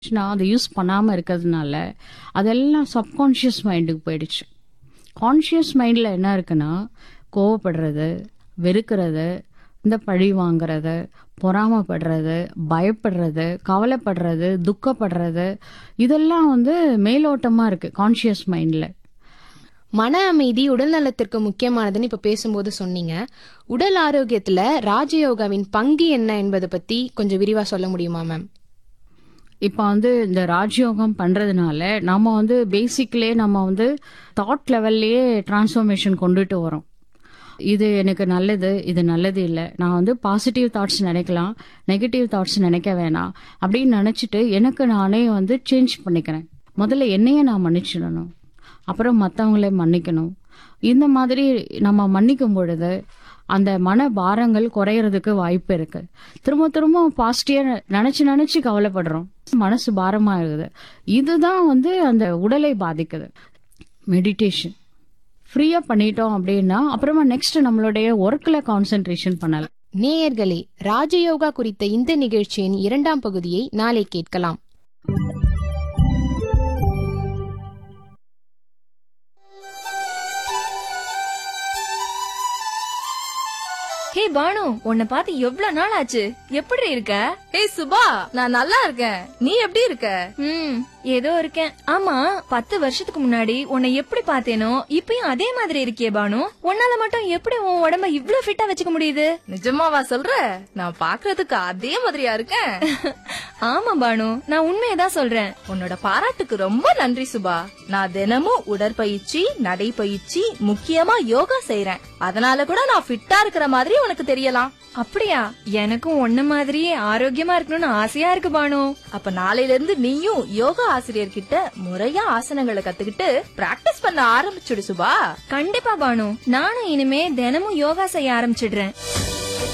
நான் அதை யூஸ் பண்ணாமல் இருக்கிறதுனால அதெல்லாம் சப்கான்ஷியஸ் மைண்டுக்கு போயிடுச்சு கான்ஷியஸ் மைண்டில் என்ன இருக்குன்னா கோவப்படுறது வெறுக்கிறது இந்த பழி வாங்குறது பொறாமப்படுறது பயப்படுறது கவலைப்படுறது துக்கப்படுறது இதெல்லாம் வந்து மேலோட்டமாக இருக்குது கான்ஷியஸ் மைண்டில் மன அமைதி உடல் நலத்திற்கு முக்கியமானதுன்னு இப்ப பேசும்போது சொன்னீங்க உடல் ஆரோக்கியத்துல ராஜயோகாவின் பங்கு என்ன என்பதை பத்தி கொஞ்சம் விரிவா சொல்ல முடியுமா மேம் இப்போ வந்து இந்த ராஜயோகம் பண்ணுறதுனால நம்ம வந்து பேசிக்லேயே நம்ம வந்து தாட் லெவல்லையே டிரான்ஸ்ஃபர்மேஷன் கொண்டுட்டு வரோம் இது எனக்கு நல்லது இது நல்லது இல்லை நான் வந்து பாசிட்டிவ் தாட்ஸ் நினைக்கலாம் நெகட்டிவ் தாட்ஸ் நினைக்க வேணாம் அப்படின்னு நினச்சிட்டு எனக்கு நானே வந்து சேஞ்ச் பண்ணிக்கிறேன் முதல்ல என்னையே நான் மன்னிச்சிடணும் அப்புறம் மற்றவங்கள மன்னிக்கணும் இந்த மாதிரி நம்ம மன்னிக்கும் பொழுது அந்த மன பாரங்கள் குறையறதுக்கு வாய்ப்பு இருக்கு திரும்ப திரும்ப பாசிட்டிவா நினைச்சு நினைச்சு கவலைப்படுறோம் மனசு பாரமாகுது இதுதான் வந்து அந்த உடலை பாதிக்குது மெடிடேஷன் ஃப்ரீயா பண்ணிட்டோம் அப்படின்னா அப்புறமா நெக்ஸ்ட் நம்மளுடைய ஒர்க்ல கான்சென்ட்ரேஷன் பண்ணலாம் நேயர்களே ராஜயோகா குறித்த இந்த நிகழ்ச்சியின் இரண்டாம் பகுதியை நாளை கேட்கலாம் ஹே பானு உன்னை பார்த்து எவ்வளவு நாள் ஆச்சு எப்படி இருக்க ஏய் சுபா நான் நல்லா இருக்கேன் நீ எப்படி இருக்க ம் ஏதோ இருக்கேன் ஆமா பத்து வருஷத்துக்கு முன்னாடி உன்னை எப்படி பார்த்தேனோ இப்பயும் அதே மாதிரி இருக்கியே பானு உன்னால மட்டும் எப்படி உன் உடம்ப இவ்ளோ ஃபிட்டா வச்சுக்க முடியுது நிஜமாவா சொல்ற நான் பாக்குறதுக்கு அதே மாதிரியா இருக்கேன் ஆமா பானு நான் உண்மையதான் சொல்றேன் உன்னோட பாராட்டுக்கு ரொம்ப நன்றி சுபா நான் தினமும் உடற்பயிற்சி நடைப்பயிற்சி முக்கியமா யோகா செய்றேன் அதனால கூட நான் ஃபிட்டா இருக்கிற மாதிரி உனக்கு தெரியலாம் அப்படியா எனக்கும் உன்ன மாதிரியே ஆரோக்கியமா இருக்கணும்னு ஆசையா இருக்கு பானு அப்ப நாளையில இருந்து நீயும் யோகா ஆசிரியர் கிட்ட முறையா ஆசனங்களை கத்துக்கிட்டு பிராக்டிஸ் பண்ண ஆரம்பிச்சுடு சுபா கண்டிப்பா பானு நானும் இனிமே தினமும் யோகா செய்ய ஆரம்பிச்சிடுறேன்